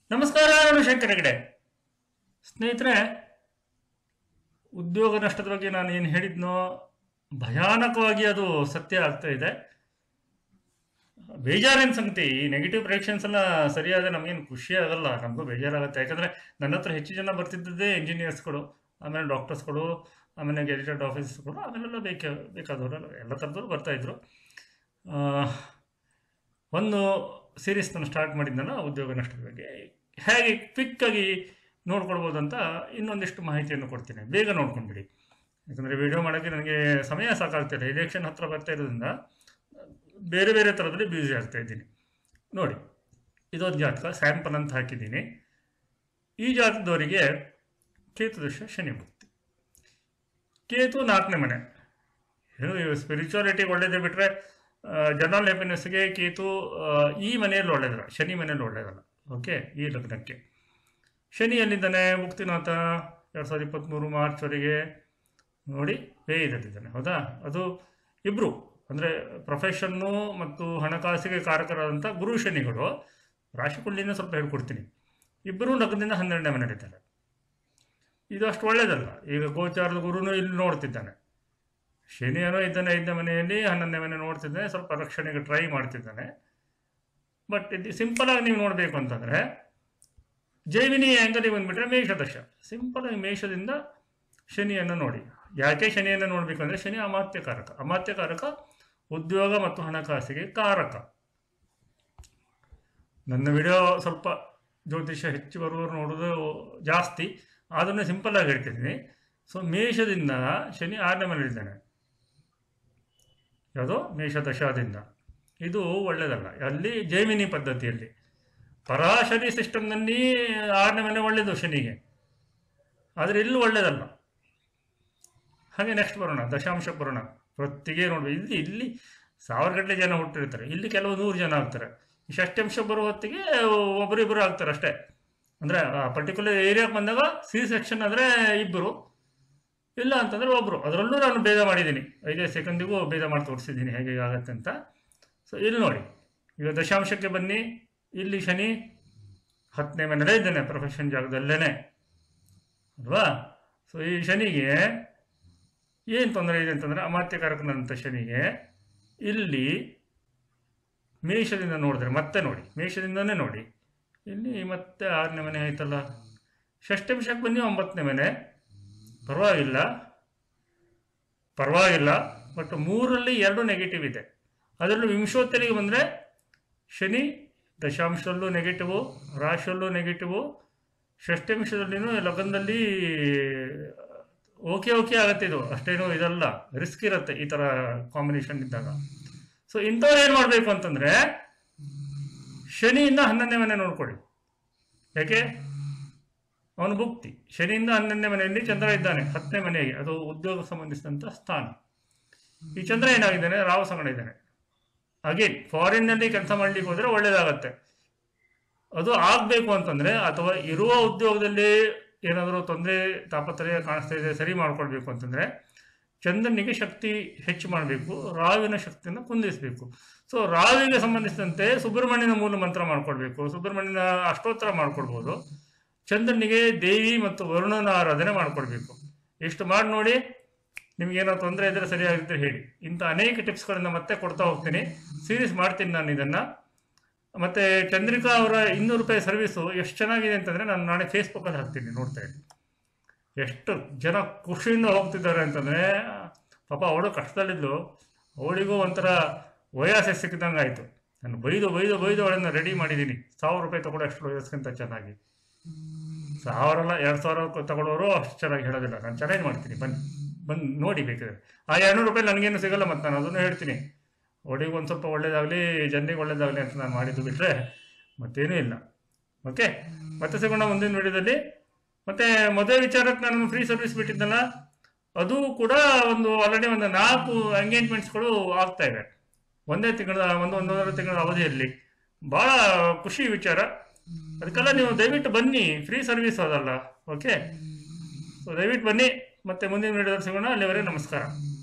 ನಮಸ್ಕಾರ ನಾನು ಶಂಕರ ಹೆಗಡೆ ಸ್ನೇಹಿತರೆ ಉದ್ಯೋಗ ನಷ್ಟದ ಬಗ್ಗೆ ನಾನು ಏನು ಹೇಳಿದ್ನೋ ಭಯಾನಕವಾಗಿ ಅದು ಸತ್ಯ ಆಗ್ತಾ ಇದೆ ಬೇಜಾರಿನ ಸಂಗತಿ ಈ ನೆಗೆಟಿವ್ ಪ್ರಿಯಾಕ್ಷನ್ಸ್ ಎಲ್ಲ ಸರಿಯಾದ ನಮಗೇನು ಖುಷಿ ಆಗಲ್ಲ ನಮಗೂ ಬೇಜಾರಾಗುತ್ತೆ ಯಾಕಂದರೆ ನನ್ನ ಹತ್ರ ಹೆಚ್ಚು ಜನ ಬರ್ತಿದ್ದದ್ದೇ ಇಂಜಿನಿಯರ್ಸ್ಗಳು ಆಮೇಲೆ ಡಾಕ್ಟರ್ಸ್ಗಳು ಆಮೇಲೆ ಗೆಜೆಟೆಡ್ ಆಫೀಸರ್ಸ್ಗಳು ಆಮೇಲೆಲ್ಲ ಬೇಕ ಬೇಕಾದವರು ಎಲ್ಲ ಥರದವ್ರು ಬರ್ತಾಯಿದ್ರು ಒಂದು ಸೀರೀಸ್ ನಾನು ಸ್ಟಾರ್ಟ್ ಮಾಡಿದ್ನಲ್ಲ ಉದ್ಯೋಗ ನಷ್ಟದ ಬಗ್ಗೆ ಹೇಗೆ ಕ್ವಿಕ್ಕಾಗಿ ನೋಡ್ಕೊಳ್ಬೋದು ಅಂತ ಇನ್ನೊಂದಿಷ್ಟು ಮಾಹಿತಿಯನ್ನು ಕೊಡ್ತೀನಿ ಬೇಗ ನೋಡ್ಕೊಂಡ್ಬಿಡಿ ಯಾಕಂದರೆ ವಿಡಿಯೋ ಮಾಡೋಕ್ಕೆ ನನಗೆ ಸಮಯ ಸಾಕಾಗ್ತಿಲ್ಲ ಎಲೆಕ್ಷನ್ ಹತ್ರ ಬರ್ತಾ ಇರೋದ್ರಿಂದ ಬೇರೆ ಬೇರೆ ಥರದಲ್ಲಿ ಬ್ಯೂಸಿ ಆಗ್ತಾ ಇದ್ದೀನಿ ನೋಡಿ ಇದೊಂದು ಜಾತಕ ಸ್ಯಾಂಪಲ್ ಅಂತ ಹಾಕಿದ್ದೀನಿ ಈ ಜಾತಕದವರಿಗೆ ಕೇತು ದಶ ಶನಿ ಭಕ್ತಿ ಕೇತು ನಾಲ್ಕನೇ ಮನೆ ಏನು ಸ್ಪಿರಿಚುವಾಲಿಟಿ ಒಳ್ಳೇದೇ ಬಿಟ್ಟರೆ ಜನರಲ್ ಹ್ಯಾಪಿನೆಸ್ಗೆ ಕೇತು ಆ, ಈ ಮನೆಯಲ್ಲಿ ಒಳ್ಳೇದಲ್ಲ ಶನಿ ಮನೆಯಲ್ಲಿ ಒಳ್ಳೇದಲ್ಲ ಓಕೆ ಈ ಲಗ್ನಕ್ಕೆ ಶನಿ ಎಲ್ಲಿದ್ದಾನೆ ಮುಕ್ತಿನಾಥ ಎರಡು ಸಾವಿರದ ಇಪ್ಪತ್ತ್ಮೂರು ಮಾರ್ಚ್ವರೆಗೆ ನೋಡಿ ವ್ಯಯದಲ್ಲಿದ್ದಾನೆ ಹೌದಾ ಅದು ಇಬ್ಬರು ಅಂದರೆ ಪ್ರೊಫೆಷನ್ನು ಮತ್ತು ಹಣಕಾಸಿಗೆ ಕಾರಕರಾದಂಥ ಗುರು ಶನಿಗಳು ರಾಶಿಕುಳ್ಳಿನ ಸ್ವಲ್ಪ ಹೇಳ್ಕೊಡ್ತೀನಿ ಇಬ್ಬರೂ ಲಗ್ನದಿಂದ ಹನ್ನೆರಡನೇ ಮನೆಯಲ್ಲಿದ್ದಾರೆ ಇದು ಅಷ್ಟು ಒಳ್ಳೇದಲ್ಲ ಈಗ ಗೋಚಾರದ ಗುರುನು ಇಲ್ಲಿ ನೋಡ್ತಿದ್ದಾನೆ ಶನಿಯನೋ ಇದ್ದಾನೆ ಐದನೇ ಮನೆಯಲ್ಲಿ ಹನ್ನೊಂದನೇ ಮನೆ ನೋಡ್ತಿದ್ದಾನೆ ಸ್ವಲ್ಪ ರಕ್ಷಣೆಗೆ ಟ್ರೈ ಮಾಡ್ತಿದ್ದಾನೆ ಬಟ್ ಇದು ಸಿಂಪಲ್ ಆಗಿ ನೀವು ನೋಡಬೇಕು ಅಂತಂದರೆ ಜೈವಿನಿ ಆ್ಯಂಗಲಿಗೆ ಬಂದುಬಿಟ್ರೆ ಮೇಷದಶ ಸಿಂಪಲ್ ಆಗಿ ಮೇಷದಿಂದ ಶನಿಯನ್ನು ನೋಡಿ ಯಾಕೆ ಶನಿಯನ್ನು ನೋಡಬೇಕು ಅಂದರೆ ಶನಿ ಅಮಾತ್ಯಕಾರಕ ಅಮಾತ್ಯಕಾರಕ ಉದ್ಯೋಗ ಮತ್ತು ಹಣಕಾಸಿಗೆ ಕಾರಕ ನನ್ನ ವಿಡಿಯೋ ಸ್ವಲ್ಪ ಜ್ಯೋತಿಷ್ಯ ಹೆಚ್ಚು ಬರುವವರು ನೋಡೋದು ಜಾಸ್ತಿ ಅದನ್ನು ಸಿಂಪಲ್ ಆಗಿ ಹೇಳ್ತಿದ್ದೀನಿ ಸೊ ಮೇಷದಿಂದ ಶನಿ ಆರನೇ ಮನೆಯಲ್ಲಿದ್ದಾನೆ ಯಾವುದು ಮೇಷ ದಶಾದಿಂದ ಇದು ಒಳ್ಳೆಯದಲ್ಲ ಅಲ್ಲಿ ಜೈಮಿನಿ ಪದ್ಧತಿಯಲ್ಲಿ ಪರಾಶನಿ ಸಿಸ್ಟಮ್ನಲ್ಲಿ ಆರನೇ ಮನೆ ಒಳ್ಳೆಯದು ಶನಿಗೆ ಆದರೆ ಇಲ್ಲಿ ಒಳ್ಳೆಯದಲ್ಲ ಹಾಗೆ ನೆಕ್ಸ್ಟ್ ಬರೋಣ ದಶಾಂಶಕ್ಕೆ ಬರೋಣ ಪ್ರತಿಗೆ ನೋಡ್ಬೇಕು ಇಲ್ಲಿ ಇಲ್ಲಿ ಸಾವಿರ ಗಟ್ಟಲೆ ಜನ ಹುಟ್ಟಿರ್ತಾರೆ ಇಲ್ಲಿ ಕೆಲವು ನೂರು ಜನ ಆಗ್ತಾರೆ ಈ ಷಷ್ಠಾಂಶ ಬರೋ ಹೊತ್ತಿಗೆ ಒಬ್ಬರಿಬ್ಬರು ಆಗ್ತಾರೆ ಅಷ್ಟೇ ಅಂದರೆ ಆ ಪರ್ಟಿಕ್ಯುಲರ್ ಏರಿಯಾಗೆ ಬಂದಾಗ ಸಿ ಸೆಕ್ಷನ್ ಆದರೆ ಇಬ್ಬರು ಇಲ್ಲ ಅಂತಂದರೆ ಒಬ್ಬರು ಅದರಲ್ಲೂ ನಾನು ಭೇದ ಮಾಡಿದ್ದೀನಿ ಐದೈದು ಸೆಕೆಂಡಿಗೂ ಭೇದ ಮಾಡಿ ತೋರಿಸಿದ್ದೀನಿ ಹೇಗೆ ಆಗುತ್ತೆ ಅಂತ ಸೊ ಇಲ್ಲಿ ನೋಡಿ ಈಗ ದಶಾಂಶಕ್ಕೆ ಬನ್ನಿ ಇಲ್ಲಿ ಶನಿ ಹತ್ತನೇ ಮನೇಲೇ ಇದ್ದಾನೆ ಪ್ರೊಫೆಷನ್ ಜಾಗದಲ್ಲೇ ಅಲ್ವಾ ಸೊ ಈ ಶನಿಗೆ ಏನು ತೊಂದರೆ ಇದೆ ಅಂತಂದರೆ ಅಮಾತ್ಯಕಾರಕನಂತ ಶನಿಗೆ ಇಲ್ಲಿ ಮೇಷದಿಂದ ನೋಡಿದ್ರೆ ಮತ್ತೆ ನೋಡಿ ಮೇಷದಿಂದನೇ ನೋಡಿ ಇಲ್ಲಿ ಮತ್ತೆ ಆರನೇ ಮನೆ ಆಯ್ತಲ್ಲ ಷಷ್ಠಂಶಕ್ಕೆ ಬನ್ನಿ ಒಂಬತ್ತನೇ ಮನೆ ಪರವಾಗಿಲ್ಲ ಪರವಾಗಿಲ್ಲ ಬಟ್ ಮೂರಲ್ಲಿ ಎರಡು ನೆಗೆಟಿವ್ ಇದೆ ಅದರಲ್ಲೂ ವಿಂಶೋತ್ತರಿಗೆ ಬಂದರೆ ಶನಿ ದಶಾಂಶದಲ್ಲೂ ನೆಗೆಟಿವು ರಾಶಿಯಲ್ಲೂ ನೆಗೆಟಿವು ಷಷ್ಠಾಂಶದಲ್ಲಿನೂ ಲಗ್ನದಲ್ಲಿ ಓಕೆ ಓಕೆ ಆಗುತ್ತೆ ಇದು ಅಷ್ಟೇನು ಇದಲ್ಲ ರಿಸ್ಕ್ ಇರುತ್ತೆ ಈ ಥರ ಕಾಂಬಿನೇಷನ್ ಇದ್ದಾಗ ಸೊ ಇಂಥವ್ರು ಏನು ಮಾಡಬೇಕು ಅಂತಂದರೆ ಶನಿಯಿಂದ ಹನ್ನೊಂದನೇ ಮನೆ ನೋಡ್ಕೊಳ್ಳಿ ಯಾಕೆ ಅವನು ಭುಕ್ತಿ ಶನಿಯಿಂದ ಹನ್ನೊಂದನೇ ಮನೆಯಲ್ಲಿ ಚಂದ್ರ ಇದ್ದಾನೆ ಹತ್ತನೇ ಮನೆಗೆ ಅದು ಉದ್ಯೋಗ ಸಂಬಂಧಿಸಿದಂಥ ಸ್ಥಾನ ಈ ಚಂದ್ರ ಏನಾಗಿದ್ದಾನೆ ರಾವ ಸಂಗಡ ಇದ್ದಾನೆ ಅಗೇನ್ ಫಾರಿನ್ನಲ್ಲಿ ಕೆಲಸ ಮಾಡ್ಲಿಕ್ಕೆ ಹೋದರೆ ಒಳ್ಳೇದಾಗತ್ತೆ ಅದು ಆಗಬೇಕು ಅಂತಂದರೆ ಅಥವಾ ಇರುವ ಉದ್ಯೋಗದಲ್ಲಿ ಏನಾದರೂ ತೊಂದರೆ ತಾಪತ್ರಯ ಕಾಣಿಸ್ತಾ ಇದೆ ಸರಿ ಮಾಡ್ಕೊಳ್ಬೇಕು ಅಂತಂದರೆ ಚಂದ್ರನಿಗೆ ಶಕ್ತಿ ಹೆಚ್ಚು ಮಾಡಬೇಕು ರಾವಿನ ಶಕ್ತಿಯನ್ನು ಕುಂದಿಸಬೇಕು ಸೊ ರಾವಿಗೆ ಸಂಬಂಧಿಸಿದಂತೆ ಸುಬ್ರಹ್ಮಣ್ಯನ ಮೂಲ ಮಂತ್ರ ಮಾಡ್ಕೊಳ್ಬೇಕು ಸುಬ್ರಹ್ಮಣ್ಯನ ಅಷ್ಟೋತ್ತರ ಮಾಡ್ಕೊಳ್ಬೋದು ಚಂದ್ರನಿಗೆ ದೇವಿ ಮತ್ತು ವರುಣನ ಆರಾಧನೆ ಮಾಡ್ಕೊಳ್ಬೇಕು ಇಷ್ಟು ಮಾಡಿ ನೋಡಿ ನಿಮ್ಗೇನೋ ತೊಂದರೆ ಇದ್ದರೆ ಸರಿಯಾಗಿದ್ದರೆ ಹೇಳಿ ಇಂಥ ಅನೇಕ ಟಿಪ್ಸ್ಗಳನ್ನು ಮತ್ತೆ ಕೊಡ್ತಾ ಹೋಗ್ತೀನಿ ಸೀರೀಸ್ ಮಾಡ್ತೀನಿ ನಾನು ಇದನ್ನು ಮತ್ತು ಚಂದ್ರಿಕಾ ಅವರ ಇನ್ನೂರು ರೂಪಾಯಿ ಸರ್ವಿಸು ಎಷ್ಟು ಚೆನ್ನಾಗಿದೆ ಅಂತಂದರೆ ನಾನು ನಾಳೆ ಫೇಸ್ಬುಕ್ಕಲ್ಲಿ ಹಾಕ್ತೀನಿ ನೋಡ್ತಾ ಇದ್ದೀನಿ ಎಷ್ಟು ಜನ ಖುಷಿಯಿಂದ ಹೋಗ್ತಿದ್ದಾರೆ ಅಂತಂದರೆ ಪಾಪ ಅವಳು ಕಷ್ಟದಲ್ಲಿದ್ದು ಅವಳಿಗೂ ಒಂಥರ ವಯಸ್ಸೆ ಸಿಕ್ಕಿದಂಗೆ ಆಯಿತು ನಾನು ಬೈದು ಬೈದು ಬೈದು ಅವಳನ್ನು ರೆಡಿ ಮಾಡಿದ್ದೀನಿ ಸಾವಿರ ರೂಪಾಯಿ ತಗೊಳ್ಳೋ ಅಷ್ಟು ವಯಸ್ಸಿಗಿಂತ ಚೆನ್ನಾಗಿ ಸಾವಿರ ಅಲ್ಲ ಎರಡು ಸಾವಿರ ತಗೊಳ್ಳೋರು ಅಷ್ಟು ಚೆನ್ನಾಗಿ ಹೇಳೋದಿಲ್ಲ ನಾನು ಚಾಲೆಂಜ್ ಮಾಡ್ತೀನಿ ಬನ್ನಿ ಬಂದು ನೋಡಿ ಬೇಕಾದ್ರೆ ಆ ಎರಡುನೂರು ರೂಪಾಯಿ ನನಗೇನು ಸಿಗಲ್ಲ ಮತ್ತು ನಾನು ಅದನ್ನು ಹೇಳ್ತೀನಿ ಅವಳಿಗೆ ಒಂದು ಸ್ವಲ್ಪ ಒಳ್ಳೇದಾಗಲಿ ಜನರಿಗೆ ಒಳ್ಳೇದಾಗಲಿ ಅಂತ ನಾನು ಮಾಡಿದ್ದು ಬಿಟ್ಟರೆ ಮತ್ತೇನೂ ಇಲ್ಲ ಓಕೆ ಮತ್ತೆ ಸಿಗೋಣ ಮುಂದಿನ ವಿಡಿಯೋದಲ್ಲಿ ಮತ್ತು ಮದುವೆ ವಿಚಾರಕ್ಕೆ ನಾನು ಫ್ರೀ ಸರ್ವಿಸ್ ಬಿಟ್ಟಿದ್ದಲ್ಲ ಅದು ಕೂಡ ಒಂದು ಆಲ್ರೆಡಿ ಒಂದು ನಾಲ್ಕು ಎಂಗೇಜ್ಮೆಂಟ್ಸ್ಗಳು ಆಗ್ತಾ ಇವೆ ಒಂದೇ ತಿಂಗಳ ಒಂದು ಒಂದೂವರೆ ತಿಂಗಳ ಅವಧಿಯಲ್ಲಿ ಭಾಳ ಖುಷಿ ವಿಚಾರ ಅದಕ್ಕೆಲ್ಲ ನೀವು ದಯವಿಟ್ಟು ಬನ್ನಿ ಫ್ರೀ ಸರ್ವಿಸ್ ಅದಲ್ಲ ಓಕೆ ಸೊ ದಯವಿಟ್ಟು ಬನ್ನಿ ಮತ್ತೆ ಮುಂದಿನ ವಿಡಿಯೋದಲ್ಲಿ ಸಿಗೋಣ ಅಲ್ಲಿವರೆಗೆ ನಮಸ್ಕಾರ